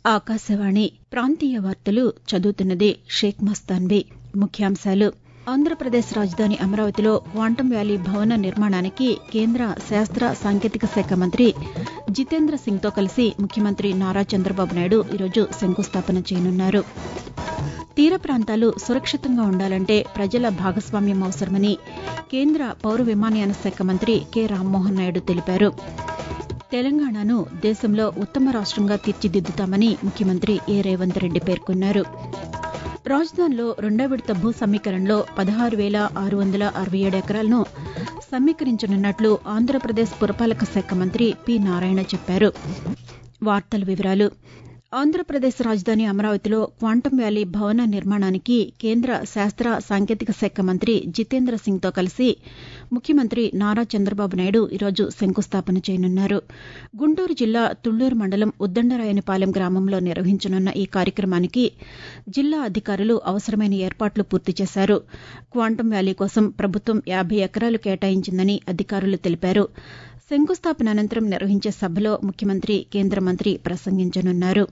ఆకాశవాణి ప్రాంతీయ వార్తలు చదువుతున్నది షేక్ మస్తాన్బీ ముఖ్యాంశాలు ఆంధ్రప్రదేశ్ రాజధాని అమరావతిలో క్వాంటం వ్యాలీ భవన నిర్మాణానికి కేంద్ర శాస్త్ర సాంకేతిక శాఖ మంత్రి జితేంద్ర సింగ్తో కలిసి ముఖ్యమంత్రి నారా చంద్రబాబు నాయుడు ఈరోజు శంకుస్థాపన చేయనున్నారు తీర ప్రాంతాలు సురక్షితంగా ఉండాలంటే ప్రజల భాగస్వామ్యం అవసరమని కేంద్ర పౌర విమానయాన శాఖ మంత్రి కె రామ్మోహన్ నాయుడు తెలిపారు తెలంగాణను దేశంలో ఉత్తమ రాష్టంగా తీర్చిదిద్దుతామని ముఖ్యమంత్రి ఏ రేవంత్ రెడ్డి పేర్కొన్నారు రాజధానిలో రెండో విడత భూ సమీకరణలో పదహారు వేల ఆరు వందల అరవై ఏడు ఎకరాలను సమీకరించనున్నట్లు ఆంధ్రప్రదేశ్ పురపాలక శాఖ మంత్రి పి నారాయణ చెప్పారు వార్తల వివరాలు ఆంధ్రప్రదేశ్ రాజధాని అమరావతిలో క్వాంటం వ్యాలీ భవన నిర్మాణానికి కేంద్ర శాస్త్ర సాంకేతిక శాఖ మంత్రి జితేంద్ర సింగ్తో కలిసి ముఖ్యమంత్రి నారా చంద్రబాబు నాయుడు ఈరోజు శంకుస్థాపన చేయనున్నారు గుంటూరు జిల్లా తుళ్లూరు మండలం ఉద్దండరాయనిపాలెం గ్రామంలో నిర్వహించనున్న ఈ కార్యక్రమానికి జిల్లా అధికారులు అవసరమైన ఏర్పాట్లు పూర్తి చేశారు క్వాంటం వ్యాలీ కోసం ప్రభుత్వం యాభై ఎకరాలు కేటాయించిందని అధికారులు తెలిపారు శంకుస్థాపన అనంతరం నిర్వహించే సభలో ముఖ్యమంత్రి కేంద్ర మంత్రి ప్రసంగించనున్నారు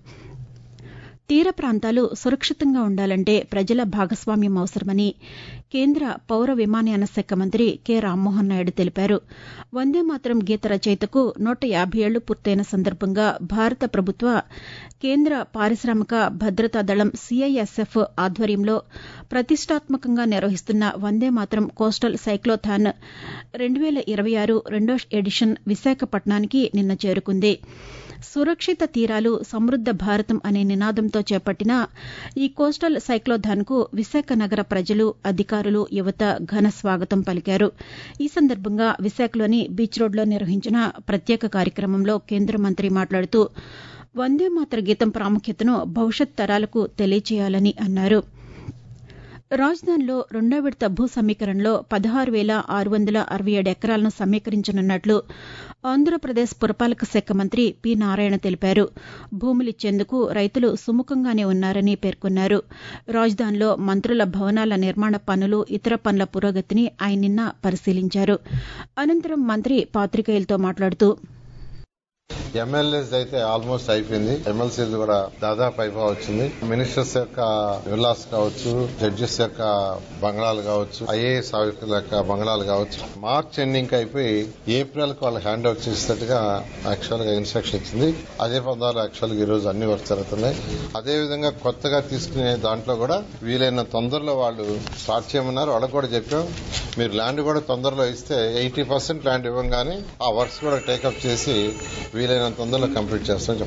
తీర ప్రాంతాలు సురక్షితంగా ఉండాలంటే ప్రజల భాగస్వామ్యం అవసరమని కేంద్ర పౌర విమానయాన శాఖ మంత్రి కె రామ్మోహన్ నాయుడు తెలిపారు వందేమాతరం గీత రచయితకు నూట యాభై ఏళ్లు పూర్తయిన సందర్భంగా భారత ప్రభుత్వ కేంద్ర పారిశామిక భద్రతా దళం సీఐఎస్ఎఫ్ ఆధ్వర్యంలో ప్రతిష్టాత్మకంగా నిర్వహిస్తున్న వందేమాతరం కోస్టల్ సైక్లోథాన్ రెండు వేల ఇరవై ఆరు రెండో ఎడిషన్ విశాఖపట్నానికి నిన్న చేరుకుంది సురక్షిత తీరాలు సమృద్ద భారతం అనే నినాదంతో చేపట్టిన ఈ కోస్టల్ సైక్లోథాన్కు విశాఖ నగర ప్రజలు అధికారులు యువత ఘన స్వాగతం పలికారు ఈ సందర్భంగా విశాఖలోని బీచ్ రోడ్లో నిర్వహించిన ప్రత్యేక కార్యక్రమంలో కేంద్ర మంత్రి మాట్లాడుతూ వందేమాతర గీతం ప్రాముఖ్యతను భవిష్యత్ తరాలకు తెలియచేయాలని అన్నారు రాజధానిలో రెండో విడత భూ సమీకరణలో పదహారు వేల ఆరు వందల అరవై ఏడు ఎకరాలను సమీకరించనున్నట్లు ఆంధ్రప్రదేశ్ పురపాలక శాఖ మంత్రి పి నారాయణ తెలిపారు భూములిచ్చేందుకు రైతులు సుముఖంగానే ఉన్నారని పేర్కొన్నారు రాజధానిలో మంత్రుల భవనాల నిర్మాణ పనులు ఇతర పనుల పురోగతిని ఆయన నిన్న పరిశీలించారు అనంతరం మంత్రి పాతికేయులతో మాట్లాడుతూ ఎమ్మెల్యేస్ అయితే ఆల్మోస్ట్ అయిపోయింది ఎమ్మెల్సీలు కూడా దాదాపు అయిపోవచ్చింది మినిస్టర్స్ యొక్క విల్లాస్ కావచ్చు జడ్జెస్ యొక్క బంగ్లాలు కావచ్చు ఐఏఎస్ ఆఫీసర్ల యొక్క బంగ్లాలు కావచ్చు మార్చ్ ఎండింగ్ అయిపోయి ఏప్రిల్ కి వాళ్ళు హ్యాండ్ ఓవర్ చేసేటట్టుగా యాక్చువల్ గా ఇన్స్ట్రక్షన్ ఇచ్చింది అదే పదాలు యాక్చువల్ గా ఈ రోజు అన్ని వర్క్ జరుగుతున్నాయి అదే విధంగా కొత్తగా తీసుకునే దాంట్లో కూడా వీలైన తొందరలో వాళ్ళు స్టార్ట్ చేయమన్నారు వాళ్ళకి కూడా చెప్పాం మీరు ల్యాండ్ కూడా తొందరలో ఇస్తే ఎయిటీ పర్సెంట్ ల్యాండ్ ఇవ్వగానే ఆ వర్క్స్ కూడా టేకప్ చేసి వీలైనంత తొందరలో కంప్లీట్ చేస్తాం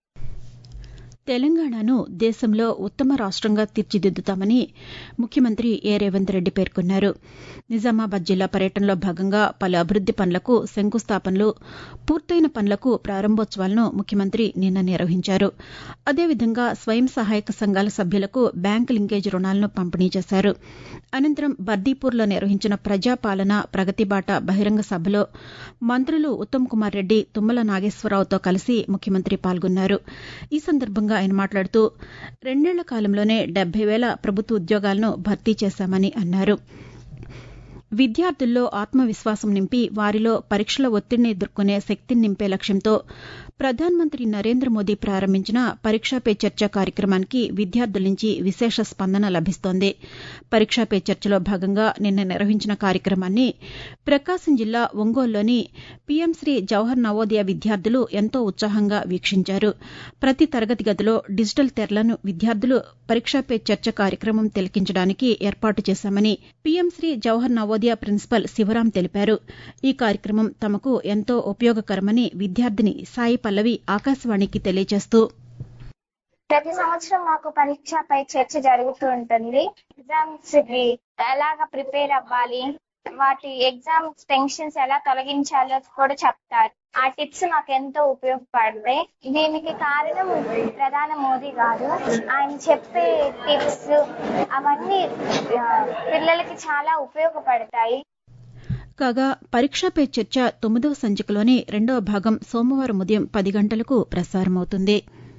తెలంగాణను దేశంలో ఉత్తమ రాష్టంగా తీర్చిదిద్దుతామని ముఖ్యమంత్రి ఏ రేవంత్ రెడ్డి పేర్కొన్నారు నిజామాబాద్ జిల్లా పర్యటనలో భాగంగా పలు అభివృద్ది పనులకు శంకుస్థాపనలు పూర్తయిన పనులకు ప్రారంభోత్సవాలను ముఖ్యమంత్రి నిన్న నిర్వహించారు అదేవిధంగా స్వయం సహాయక సంఘాల సభ్యులకు బ్యాంకు లింకేజ్ రుణాలను పంపిణీ చేశారు అనంతరం బర్దీపూర్లో నిర్వహించిన ప్రజాపాలన ప్రగతి బాట బహిరంగ సభలో మంత్రులు ఉత్తమ్ కుమార్ రెడ్డి తుమ్మల నాగేశ్వరరావుతో కలిసి ముఖ్యమంత్రి పాల్గొన్నారు ఈ సందర్భంగా ఆయన మాట్లాడుతూ రెండేళ్ల కాలంలోనే డెబ్బై వేల ప్రభుత్వ ఉద్యోగాలను భర్తీ చేశామని అన్నారు విద్యార్థుల్లో ఆత్మవిశ్వాసం నింపి వారిలో పరీక్షల ఒత్తిడిని ఎదుర్కొనే శక్తిని నింపే లక్ష్యంతో ప్రధానమంత్రి నరేంద్ర మోదీ ప్రారంభించిన పరీక్షా పే చర్చ కార్యక్రమానికి విద్యార్థుల నుంచి విశేష స్పందన లభిస్తోంది పరీక్షా పే చర్చలో భాగంగా నిన్న నిర్వహించిన కార్యక్రమాన్ని ప్రకాశం జిల్లా ఒంగోలులోని పీఎం శ్రీ జవహర్ నవోదయ విద్యార్థులు ఎంతో ఉత్సాహంగా వీక్షించారు ప్రతి తరగతి గదిలో డిజిటల్ తెరలను విద్యార్థులు పరీక్షా పే చర్చ కార్యక్రమం తిలకించడానికి ఏర్పాటు చేశామని పీఎం శ్రీ జవహర్ నవోదయ ప్రిన్సిపల్ శివరాం తెలిపారు ఈ కార్యక్రమం తమకు ఎంతో ఉపయోగకరమని విద్యార్థిని సాయి పల్లవి ఆకాశవాణికి తెలియజేస్తూ ప్రతి సంవత్సరం మాకు పరీక్ష పై చర్చ జరుగుతూ ఉంటుంది ఎగ్జామ్స్ కి ఎలాగ ప్రిపేర్ అవ్వాలి వాటి ఎగ్జామ్ టెన్షన్స్ ఎలా తొలగించాలో కూడా చెప్తారు ఆ టిప్స్ నాకు ఎంతో ఉపయోగపడతాయి దీనికి కారణం ప్రధాన మోదీ గారు ఆయన చెప్పే టిప్స్ అవన్నీ పిల్లలకి చాలా ఉపయోగపడతాయి కాగా పరీక్షపై చర్చ తొమ్మిదవ సంచికలోని రెండవ భాగం సోమవారం ఉదయం పది గంటలకు ప్రసారమవుతుంది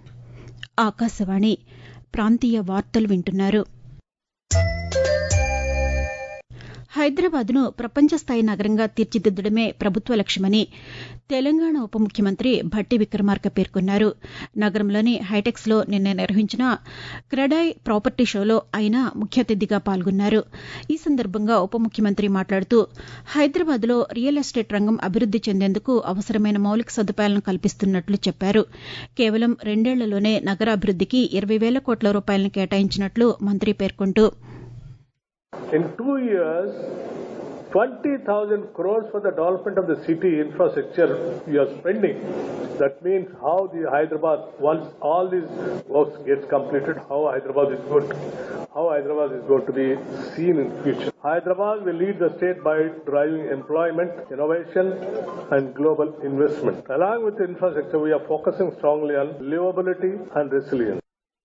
ఆకాశవాణి ప్రాంతీయ వార్తలు వింటున్నారు హైదరాబాద్ను ప్రపంచ స్థాయి నగరంగా తీర్చిదిద్దడమే ప్రభుత్వ లక్ష్యమని తెలంగాణ ఉప ముఖ్యమంత్రి భట్టి విక్రమార్క పేర్కొన్నారు నగరంలోని హైటెక్స్లో నిన్న నిర్వహించిన క్రెడాయ్ ప్రాపర్టీ షోలో ఆయన ముఖ్య అతిథిగా పాల్గొన్నారు ఈ సందర్భంగా ఉప ముఖ్యమంత్రి మాట్లాడుతూ హైదరాబాద్లో రియల్ ఎస్టేట్ రంగం అభివృద్ది చెందేందుకు అవసరమైన మౌలిక సదుపాయాలను కల్పిస్తున్నట్లు చెప్పారు కేవలం రెండేళ్లలోనే నగరాభివృద్దికి ఇరవై వేల కోట్ల రూపాయలను కేటాయించినట్లు మంత్రి పేర్కొంటూ In two years, 20,000 crores for the development of the city infrastructure we are spending. That means how the Hyderabad, once all these works gets completed, how Hyderabad is good, how Hyderabad is going to be seen in future. Hyderabad will lead the state by driving employment, innovation, and global investment. Along with infrastructure, we are focusing strongly on livability and resilience.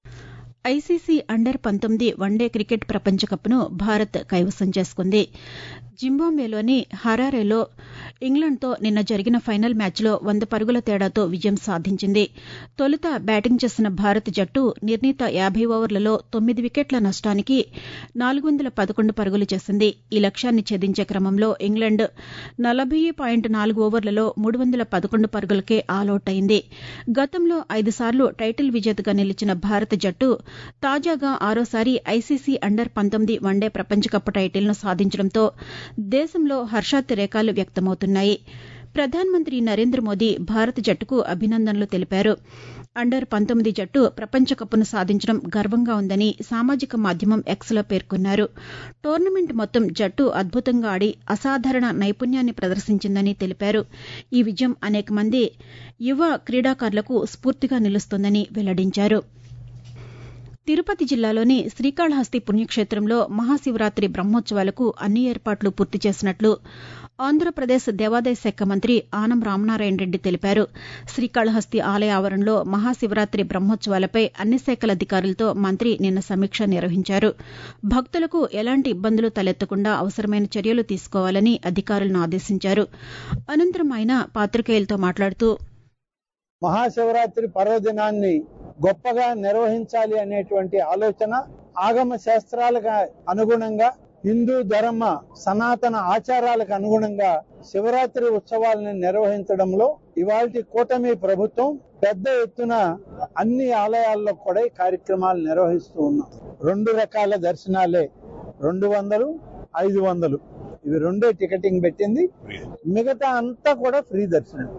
ICC under పంతొమ్మిది one day cricket ప్రపంచ కప్ను భారత్ కైవసం చేసుకుంది జింబాబ్వేలోని హరారేలో ఇంగ్లండ్తో నిన్న జరిగిన final మ్యాచ్లో వంద పరుగుల తేడాతో విజయం సాధించింది తొలుత బ్యాటింగ్ చేసిన భారత జట్టు నిర్ణీత యాభై ఓవర్లలో తొమ్మిది వికెట్ల నష్టానికి నాలుగు వందల పదకొండు పరుగులు చేసింది ఈ లక్ష్యాన్ని ఛేదించే క్రమంలో ఇంగ్లండ్ నలభై పాయింట్ నాలుగు ఓవర్లలో మూడు వందల పదకొండు పరుగులకే ఆలౌట్ అయింది గతంలో ఐదు సార్లు టైటిల్ విజేతగా నిలిచిన భారత జట్టు తాజాగా ఆరోసారి ఐసీసీ అండర్ పంతొమ్మిది వన్డే ప్రపంచ కప్ టైటిల్ను సాధించడంతో దేశంలో హర్షాతిరేకాలు వ్యక్తమవుతున్నాయి ప్రధానమంత్రి నరేంద్ర మోదీ భారత జట్టుకు అభినందనలు తెలిపారు అండర్ పంతొమ్మిది జట్టు ప్రపంచ కప్ను సాధించడం గర్వంగా ఉందని సామాజిక మాధ్యమం ఎక్స్లో పేర్కొన్నారు టోర్నమెంట్ మొత్తం జట్టు అద్భుతంగా ఆడి అసాధారణ నైపుణ్యాన్ని ప్రదర్శించిందని తెలిపారు ఈ విజయం అనేక మంది యువ క్రీడాకారులకు స్ఫూర్తిగా నిలుస్తోందని వెల్లడించారు తిరుపతి జిల్లాలోని శ్రీకాళహస్తి పుణ్యక్షేత్రంలో మహాశివరాత్రి బ్రహ్మోత్సవాలకు అన్ని ఏర్పాట్లు పూర్తి చేసినట్లు ఆంధ్రప్రదేశ్ దేవాదాయ శాఖ మంత్రి ఆనం రామనారాయణ రెడ్డి తెలిపారు శ్రీకాళహస్తి ఆలయ ఆవరణలో మహాశివరాత్రి బ్రహ్మోత్సవాలపై అన్ని శాఖల అధికారులతో మంత్రి నిన్న సమీక్ష నిర్వహించారు భక్తులకు ఎలాంటి ఇబ్బందులు తలెత్తకుండా అవసరమైన చర్యలు తీసుకోవాలని అధికారులను ఆదేశించారు అనంతరం ఆయన పాతికేయులతో మాట్లాడుతూ మహాశివరాత్రి పర్వదినాన్ని గొప్పగా నిర్వహించాలి అనేటువంటి ఆలోచన ఆగమ శాస్త్రాలకు అనుగుణంగా హిందూ ధర్మ సనాతన ఆచారాలకు అనుగుణంగా శివరాత్రి ఉత్సవాలను నిర్వహించడంలో ఇవాళ కూటమి ప్రభుత్వం పెద్ద ఎత్తున అన్ని ఆలయాల్లో కూడా ఈ కార్యక్రమాలు నిర్వహిస్తూ ఉన్నాం రెండు రకాల దర్శనాలే రెండు వందలు ఐదు వందలు ఇవి రెండే టికెటింగ్ పెట్టింది మిగతా అంతా కూడా ఫ్రీ దర్శనం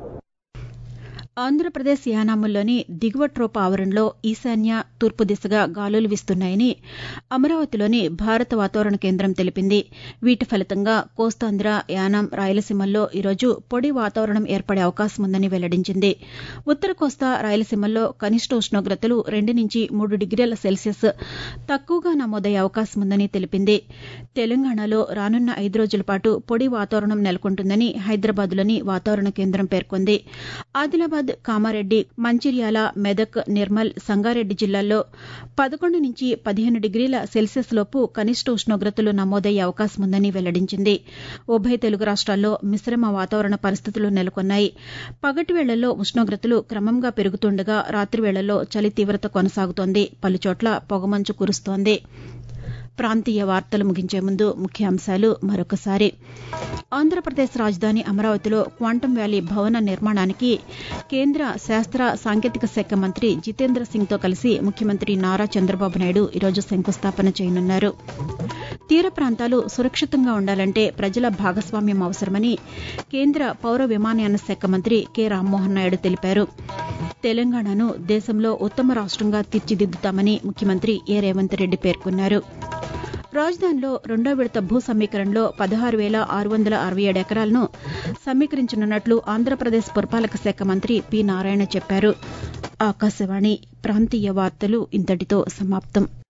ఆంధ్రప్రదేశ్ యానాముల్లోని దిగువ ట్రోప్ ఆవరణలో ఈశాన్య తూర్పు దిశగా గాలులు వీస్తున్నాయని అమరావతిలోని భారత వాతావరణ కేంద్రం తెలిపింది వీటి ఫలితంగా కోస్తాంధ్ర యానాం రాయలసీమల్లో ఈరోజు పొడి వాతావరణం ఏర్పడే అవకాశం ఉందని వెల్లడించింది ఉత్తర కోస్తా రాయలసీమల్లో కనిష్ట ఉష్ణోగ్రతలు రెండు నుంచి మూడు డిగ్రీల సెల్సియస్ తక్కువగా నమోదయ్యే అవకాశం ఉందని తెలిపింది తెలంగాణలో రానున్న ఐదు రోజుల పాటు పొడి వాతావరణం నెలకొంటుందని హైదరాబాద్లోని వాతావరణ కేంద్రం పేర్కొంది ఆదిలాబాద్ కామారెడ్డి మంచిర్యాల మెదక్ నిర్మల్ సంగారెడ్డి జిల్లాల్లో పదకొండు నుంచి పదిహేను డిగ్రీల సెల్సియస్ లోపు కనిష్ట ఉష్ణోగ్రతలు నమోదయ్యే అవకాశం ఉందని వెల్లడించింది ఉభయ తెలుగు రాష్ట్రాల్లో మిశ్రమ వాతావరణ పరిస్థితులు నెలకొన్నాయి పగటి వేళల్లో ఉష్ణోగ్రతలు క్రమంగా పెరుగుతుండగా రాత్రి వేళల్లో చలి తీవ్రత కొనసాగుతోంది పలుచోట్ల పొగమంచు కురుస్తోంది ప్రాంతీయ వార్తలు ముగించే ముందు ముఖ్యాంశాలు మరొకసారి ఆంధ్రప్రదేశ్ రాజధాని అమరావతిలో క్వాంటం వ్యాలీ భవన నిర్మాణానికి కేంద్ర శాస్త్ర సాంకేతిక శాఖ మంత్రి జితేంద్ర సింగ్తో కలిసి ముఖ్యమంత్రి నారా చంద్రబాబు నాయుడు ఈరోజు శంకుస్థాపన చేయనున్నారు తీర ప్రాంతాలు సురక్షితంగా ఉండాలంటే ప్రజల భాగస్వామ్యం అవసరమని కేంద్ర పౌర విమానయాన శాఖ మంత్రి కె రామ్మోహన్ నాయుడు తెలిపారు తెలంగాణను దేశంలో ఉత్తమ రాష్ట్రంగా తీర్చిదిద్దుతామని ముఖ్యమంత్రి ఏ రేవంత్ రెడ్డి పేర్కొన్నారు రాజధానిలో రెండో విడత భూ సమీకరణలో పదహారు వేల ఆరు వందల అరవై ఏడు ఎకరాలను సమీకరించనున్నట్లు ఆంధ్రప్రదేశ్ పురపాలక శాఖ మంత్రి పి నారాయణ చెప్పారు ఆకాశవాణి ప్రాంతీయ వార్తలు ఇంతటితో సమాప్తం